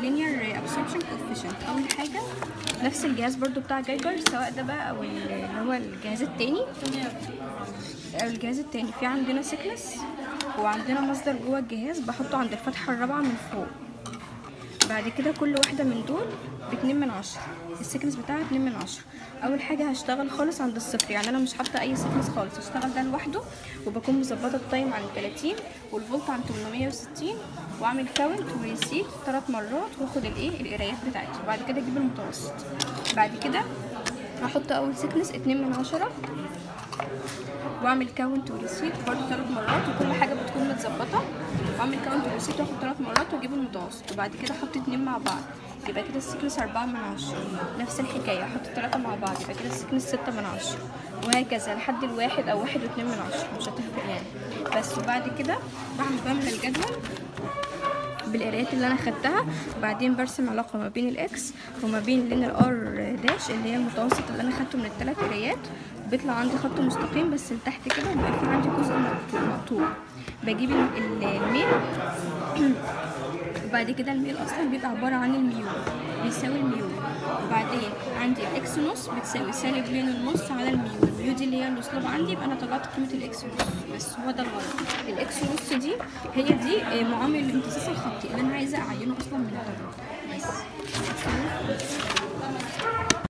اللينير ابسوربشن كوفيشنت اول حاجه نفس الجهاز برضو بتاع جايجر سواء ده بقى او اللي هو الجهاز التاني او الجهاز التاني في عندنا سيكنس وعندنا مصدر جوه الجهاز بحطه عند الفتحه الرابعه من فوق بعد كده كل واحده من دول باتنين من عشرة السيكنس بتاعها اتنين من عشرة اول حاجه هشتغل خالص عند الصفر يعني انا مش حاطه اي سيكنس خالص هشتغل ده لوحده وبكون مظبطه التايم عن 30 والفولت عن 860 واعمل كاونت وريسيت ثلاث مرات واخد الايه القرايات بتاعتي وبعد كده اجيب المتوسط بعد كده هحط اول سيكنس اتنين من عشرة واعمل كاونت وريسيت برضه ثلاث مرات وكل حاجه بتكون متظبطه واعمل كاونت وريسيت واخد ثلاث مرات واجيب المتوسط وبعد كده احط اتنين مع بعض يبقى كده السيكنس أربعة من عشرة نفس الحكاية أحط تلاتة مع بعض يبقى كده السيكنس ستة من عشرة وهكذا لحد الواحد أو واحد واتنين من عشرة مش هتفرق يعني بس وبعد كده بعمل بملى الجدول بالقرايات اللي انا خدتها وبعدين برسم علاقه ما بين الاكس وما بين لين الار داش اللي هي المتوسط اللي انا خدته من الثلاث قرايات بيطلع عندي خط مستقيم بس لتحت كده بيبقى في عندي جزء مقطوع مقطوع بجيب ال- ال- الميل وبعد كده الميل اصلا بيبقى عباره عن الميول بيساوي الميول وبعدين عندي الاكس نص بتساوي سالب لين النص على الميول الميول دي اللي هي الاسلوب عندي يبقى انا طلعت قيمه الاكس نص بس هو ده الغلط الاكس نص دي هي دي آه، معامل الامتصاص الخطي اللي انا عايزه اعينه اصلا من الدرجه بس